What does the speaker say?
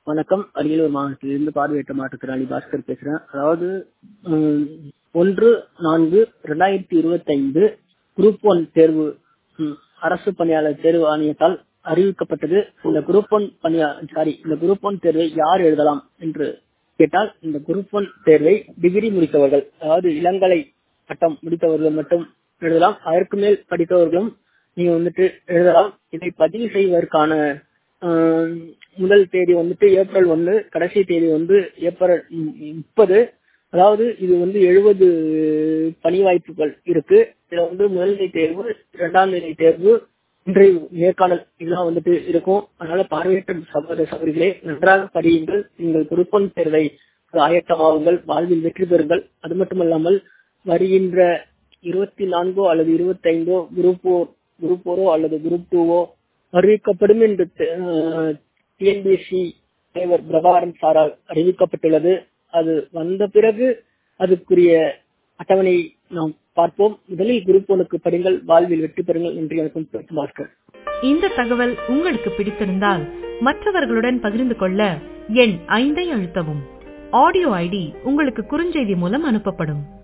வணக்கம் அரியலூர் மாவட்டத்திலிருந்து பார்வையற்ற மாற்றுத்திறனாளி பாஸ்கர் பேசுறேன் அதாவது உம், ஒன்று நான்கு ரெண்டாயிரத்தி இருபத்தி ஐந்து குரூப் ஒன் தேர்வு உம், அரசு பணியாளர் தேர்வு ஆணையத்தால் அறிவிக்கப்பட்டது இந்த குரூப் ஒன் பணியா சாரி இந்த குரூப் ஒன் தேர்வை யார் எழுதலாம் என்று கேட்டால் இந்த குரூப் ஒன் தேர்வை டிகிரி முடித்தவர்கள் அதாவது இளங்கலை பட்டம் முடித்தவர்கள் மட்டும் எழுதலாம் அதற்கு மேல் படித்தவர்களும் நீங்க வந்துட்டு எழுதலாம் இதை பதிவு செய்வதற்கான ஆஹ், முதல் தேதி வந்துட்டு ஏப்ரல் ஒன்று கடைசி தேதி வந்து ஏப்ரல் மு- முப்பது அதாவது இது வந்து எழுபது பணி வாய்ப்புகள் இருக்கு இதுல வந்து முதல்நிலை தேர்வு இரண்டாம் நிலை தேர்வு இன்றைய நேர்காணல் இதெல்லாம் வந்துட்டு இருக்கும் அதனால பார்வையற்ற சகோதர சகோதரிகளே நன்றாக படியுங்கள் நீங்கள் குருப்பன் தேர்வை ஆயத்தமாகுங்கள் வாழ்வில் வெற்றி பெறுங்கள் அது மட்டுமல்லாமல் வருகின்ற இருபத்தி நான்கோ அல்லது இருபத்தி ஐந்தோ குரூப் போர் குரூப் போரோ அல்லது குரூப் டூவோ அறிவிக்கப்படும் என்று டிஎன்பிஎஸ்சி தலைவர் பிரபாகரன் சாரால் அறிவிக்கப்பட்டுள்ளது அது வந்த பிறகு அதுக்குரிய அட்டவணை நாம் பார்ப்போம் முதலில் குரூப் ஒனுக்கு படிங்கள் வாழ்வில் வெற்றி பெறுங்கள் நன்றி வணக்கம் பாஸ்கர் இந்த தகவல் உங்களுக்கு பிடித்திருந்தால் மற்றவர்களுடன் பகிர்ந்து கொள்ள எண் ஐந்தை அழுத்தவும் ஆடியோ ஐடி உங்களுக்கு குறுஞ்செய்தி மூலம் அனுப்பப்படும்